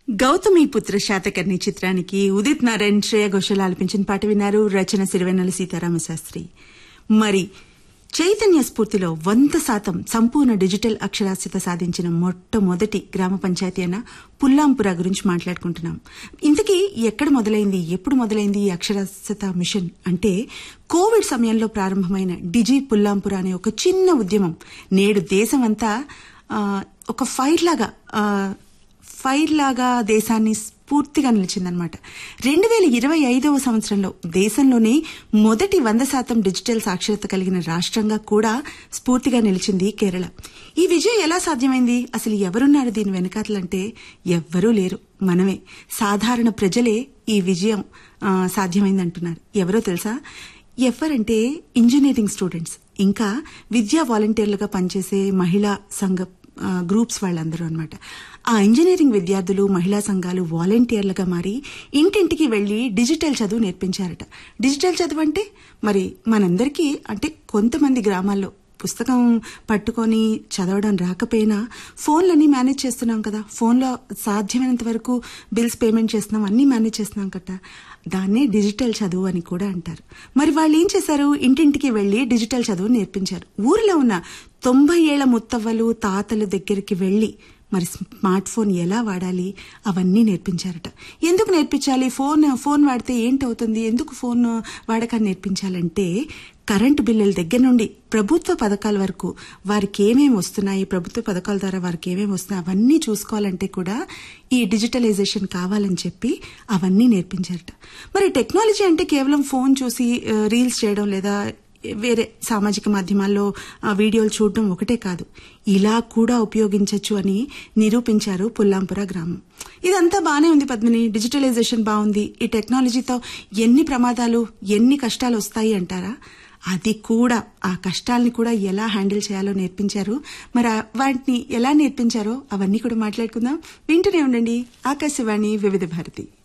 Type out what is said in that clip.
గౌతమి పుత్ర శాతకర్ణి చిత్రానికి ఉదిత్ నారాయణ్ శ్రేయ ఘోషల్ ఆలపించిన పాట విన్నారు రచన సిరివెన్నెల సీతారామ శాస్త్రి మరి చైతన్య స్ఫూర్తిలో వంద శాతం సంపూర్ణ డిజిటల్ అక్షరాస్యత సాధించిన మొట్టమొదటి గ్రామ పంచాయతీ అయిన పుల్లాంపుర గురించి మాట్లాడుకుంటున్నాం ఇంతకీ ఎక్కడ మొదలైంది ఎప్పుడు మొదలైంది ఈ అక్షరాస్యత మిషన్ అంటే కోవిడ్ సమయంలో ప్రారంభమైన డిజి పుల్లాంపుర అనే ఒక చిన్న ఉద్యమం నేడు దేశమంతా ఆ, ఒక ఫైర్ లాగా ఆ, ఫైర్ లాగా దేశాన్ని స్ఫూర్తిగా నిలిచిందనమాట రెండు వేల ఇరవై ఐదవ సంవత్సరంలో దేశంలోనే మొదటి వంద శాతం డిజిటల్ సాక్షరత కలిగిన రాష్ట్రంగా కూడా స్ఫూర్తిగా నిలిచింది కేరళ ఈ విజయం ఎలా సాధ్యమైంది అసలు ఎవరున్నారు దీని వెనకాతలంటే ఎవ్వరూ లేరు మనమే సాధారణ ప్రజలే ఈ విజయం ఆ, సాధ్యమైందంటున్నారు ఎవరో తెలుసా ఎవరంటే ఇంజనీరింగ్ స్టూడెంట్స్ ఇంకా విద్యా వాలంటీర్లుగా పనిచేసే మహిళా సంఘ ఆ, గ్రూప్స్ వాళ్ళందరూ అనమాట ఆ ఇంజనీరింగ్ విద్యార్థులు మహిళా సంఘాలు వాలంటీర్లుగా మారి ఇంటింటికి వెళ్లి డిజిటల్ చదువు నేర్పించారట డిజిటల్ చదువు అంటే మరి మనందరికీ అంటే కొంతమంది గ్రామాల్లో పుస్తకం పట్టుకొని చదవడం రాకపోయినా ఫోన్లన్నీ మేనేజ్ చేస్తున్నాం కదా ఫోన్లో సాధ్యమైనంత వరకు బిల్స్ పేమెంట్ చేస్తున్నాం అన్నీ మేనేజ్ చేస్తున్నాం కదా దాన్నే డిజిటల్ చదువు అని కూడా అంటారు మరి వాళ్ళు ఏం చేశారు ఇంటింటికి వెళ్లి డిజిటల్ చదువు నేర్పించారు ఊరిలో ఉన్న తొంభై ఏళ్ల ముత్తవ్వలు తాతల దగ్గరికి వెళ్లి మరి స్మార్ట్ ఫోన్ ఎలా వాడాలి అవన్నీ నేర్పించారట ఎందుకు నేర్పించాలి ఫోన్ ఫోన్ వాడితే ఏంటవుతుంది ఎందుకు ఫోన్ వాడకాన్ని నేర్పించాలంటే కరెంటు బిల్లుల దగ్గర నుండి ప్రభుత్వ పథకాల వరకు వారికి ఏమేమి వస్తున్నాయి ప్రభుత్వ పథకాల ద్వారా వారికి ఏమేమి వస్తున్నాయి అవన్నీ చూసుకోవాలంటే కూడా ఈ డిజిటలైజేషన్ కావాలని చెప్పి అవన్నీ నేర్పించారట మరి టెక్నాలజీ అంటే కేవలం ఫోన్ చూసి ఆ, రీల్స్ చేయడం లేదా వేరే సామాజిక మాధ్యమాల్లో ఆ వీడియోలు చూడడం ఒకటే కాదు ఇలా కూడా ఉపయోగించవచ్చు అని నిరూపించారు పుల్లాంపుర గ్రామం ఇదంతా బానే ఉంది పద్మిని డిజిటలైజేషన్ బాగుంది ఈ టెక్నాలజీతో ఎన్ని ప్రమాదాలు ఎన్ని కష్టాలు వస్తాయి అంటారా అది కూడా ఆ కష్టాల్ని కూడా ఎలా హ్యాండిల్ చేయాలో నేర్పించారు మరి ఆ వాటిని ఎలా నేర్పించారో అవన్నీ కూడా మాట్లాడుకుందాం వింటూనే ఉండండి ఆకాశవాణి వివిధ భారతి